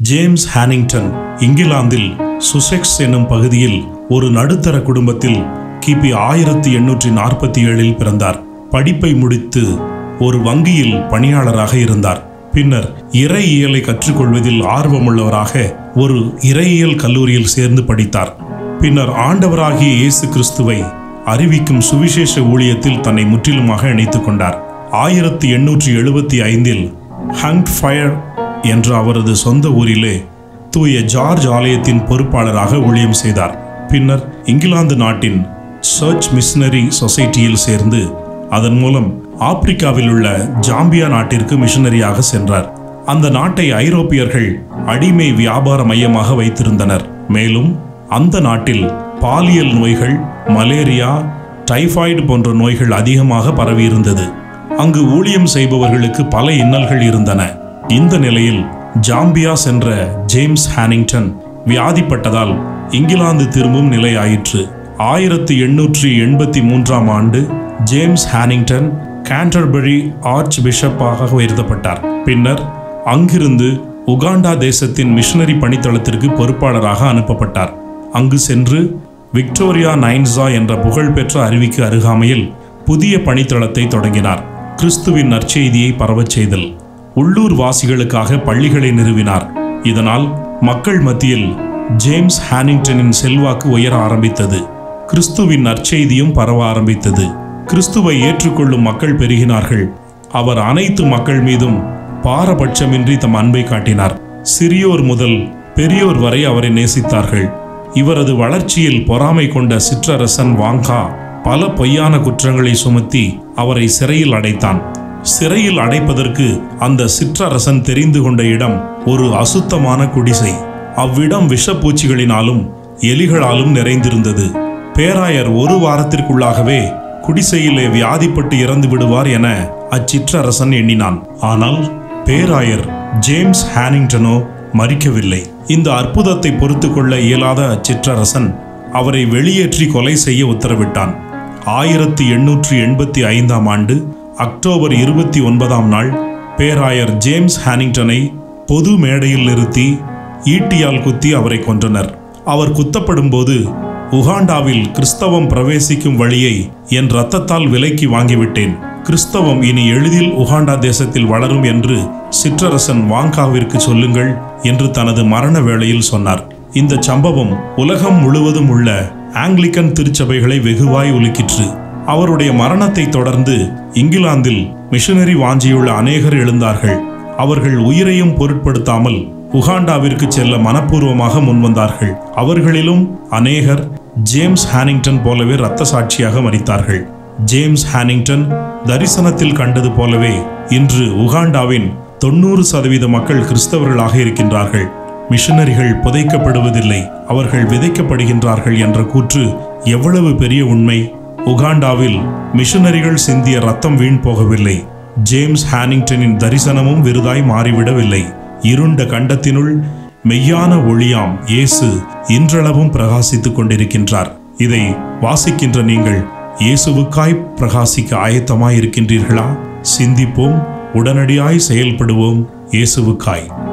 James Hannington இங்கிலாந்தில் சுசெக்ஸ் என்னும் பகுதியில் ஒரு நடுத்தர குடும்பத்தில் கிபி ஆயிரத்தி எண்ணூற்றி நாற்பத்தி ஏழில் பிறந்தார் படிப்பை முடித்து ஒரு வங்கியில் பணியாளராக இருந்தார் பின்னர் இறையியலை கற்றுக்கொள்வதில் ஆர்வமுள்ளவராக ஒரு இறையியல் கல்லூரியில் சேர்ந்து படித்தார் பின்னர் ஆண்டவராகிய இயேசு கிறிஸ்துவை அறிவிக்கும் சுவிசேஷ ஊழியத்தில் தன்னை முற்றிலுமாக இணைத்துக் கொண்டார் ஆயிரத்தி எண்ணூற்றி எழுபத்தி ஐந்தில் ஹங்க் ஃபயர் என்ற அவரது சொந்த ஊரிலே தூய ஜார்ஜ் ஆலயத்தின் பொறுப்பாளராக ஊழியம் செய்தார் பின்னர் இங்கிலாந்து நாட்டின் சர்ச் மிஷனரி சொசைட்டியில் சேர்ந்து அதன் மூலம் ஆப்பிரிக்காவில் உள்ள ஜாம்பியா நாட்டிற்கு மிஷனரியாக சென்றார் அந்த நாட்டை ஐரோப்பியர்கள் அடிமை வியாபார மையமாக வைத்திருந்தனர் மேலும் அந்த நாட்டில் பாலியல் நோய்கள் மலேரியா டைபாய்டு போன்ற நோய்கள் அதிகமாக பரவியிருந்தது அங்கு ஊழியம் செய்பவர்களுக்கு பல இன்னல்கள் இருந்தன இந்த நிலையில் ஜாம்பியா சென்ற ஜேம்ஸ் ஹானிங்டன் வியாதிப்பட்டதால் இங்கிலாந்து திரும்பும் நிலையாயிற்று ஆயிரத்தி எண்ணூற்றி எண்பத்தி மூன்றாம் ஆண்டு ஜேம்ஸ் ஹானிங்டன் கேண்டர்பரி ஆர்ச் பிஷப்பாக உயர்த்தப்பட்டார் பின்னர் அங்கிருந்து உகாண்டா தேசத்தின் மிஷனரி பணித்தளத்திற்கு பொறுப்பாளராக அனுப்பப்பட்டார் அங்கு சென்று விக்டோரியா நைன்ஸா என்ற புகழ்பெற்ற அருவிக்கு அருகாமையில் புதிய பணித்தளத்தை தொடங்கினார் கிறிஸ்துவின் நற்செய்தியை பரவச் செய்தல் உள்ளூர் வாசிகளுக்காக பள்ளிகளை நிறுவினார் இதனால் மக்கள் மத்தியில் ஜேம்ஸ் ஹானிங்டனின் செல்வாக்கு உயர ஆரம்பித்தது கிறிஸ்துவின் நற்செய்தியும் பரவ ஆரம்பித்தது கிறிஸ்துவை ஏற்றுக்கொள்ளும் மக்கள் பெருகினார்கள் அவர் அனைத்து மக்கள் மீதும் பாரபட்சமின்றி தம் அன்பை காட்டினார் சிறியோர் முதல் பெரியோர் வரை அவரை நேசித்தார்கள் இவரது வளர்ச்சியில் பொறாமை கொண்ட சிற்றரசன் வாங்கா பல பொய்யான குற்றங்களை சுமத்தி அவரை சிறையில் அடைத்தான் சிறையில் அடைப்பதற்கு அந்த சிற்றரசன் தெரிந்து கொண்ட இடம் ஒரு அசுத்தமான குடிசை அவ்விடம் விஷப்பூச்சிகளினாலும் எலிகளாலும் நிறைந்திருந்தது பேராயர் ஒரு வாரத்திற்குள்ளாகவே குடிசையிலே வியாதிப்பட்டு இறந்து விடுவார் என அச்சிற்றரசன் எண்ணினான் ஆனால் பேராயர் ஜேம்ஸ் ஹானிங்டனோ மறிக்கவில்லை இந்த அற்புதத்தை பொறுத்து கொள்ள இயலாத அச்சிற்றரசன் அவரை வெளியேற்றி கொலை செய்ய உத்தரவிட்டான் ஆயிரத்தி எண்ணூற்றி எண்பத்தி ஐந்தாம் ஆண்டு அக்டோபர் இருபத்தி ஒன்பதாம் நாள் பேராயர் ஜேம்ஸ் ஹானிங்டனை பொது மேடையில் நிறுத்தி ஈட்டியால் குத்தி அவரை கொன்றனர் அவர் குத்தப்படும்போது உகாண்டாவில் கிறிஸ்தவம் பிரவேசிக்கும் வழியை என் இரத்தத்தால் விலைக்கு வாங்கிவிட்டேன் கிறிஸ்தவம் இனி எளிதில் உகாண்டா தேசத்தில் வளரும் என்று சிற்றரசன் வாங்காவிற்கு சொல்லுங்கள் என்று தனது மரண வேளையில் சொன்னார் இந்த சம்பவம் உலகம் முழுவதும் உள்ள ஆங்கிலிக்கன் திருச்சபைகளை வெகுவாய் உலுக்கிற்று அவருடைய மரணத்தை தொடர்ந்து இங்கிலாந்தில் மிஷனரி வாஞ்சியுள்ள அநேகர் எழுந்தார்கள் அவர்கள் உயிரையும் பொருட்படுத்தாமல் உகாண்டாவிற்கு செல்ல மனப்பூர்வமாக முன்வந்தார்கள் அவர்களிலும் அநேகர் ஜேம்ஸ் ஹானிங்டன் போலவே இரத்த சாட்சியாக மறித்தார்கள் ஜேம்ஸ் ஹானிங்டன் தரிசனத்தில் கண்டது போலவே இன்று உகாண்டாவின் தொண்ணூறு சதவீத மக்கள் கிறிஸ்தவர்களாக இருக்கின்றார்கள் மிஷனரிகள் புதைக்கப்படுவதில்லை அவர்கள் விதைக்கப்படுகின்றார்கள் என்ற கூற்று எவ்வளவு பெரிய உண்மை உகாண்டாவில் மிஷனரிகள் சிந்திய ரத்தம் வீண் போகவில்லை ஜேம்ஸ் ஹானிங்டனின் தரிசனமும் விருதாய் மாறிவிடவில்லை இருண்ட கண்டத்தினுள் மெய்யான ஒளியாம் இயேசு இன்றளவும் பிரகாசித்துக் கொண்டிருக்கின்றார் இதை வாசிக்கின்ற நீங்கள் இயேசுவுக்காய் பிரகாசிக்க ஆயத்தமாய் இருக்கின்றீர்களா சிந்திப்போம் உடனடியாய் செயல்படுவோம் இயேசுவுக்காய்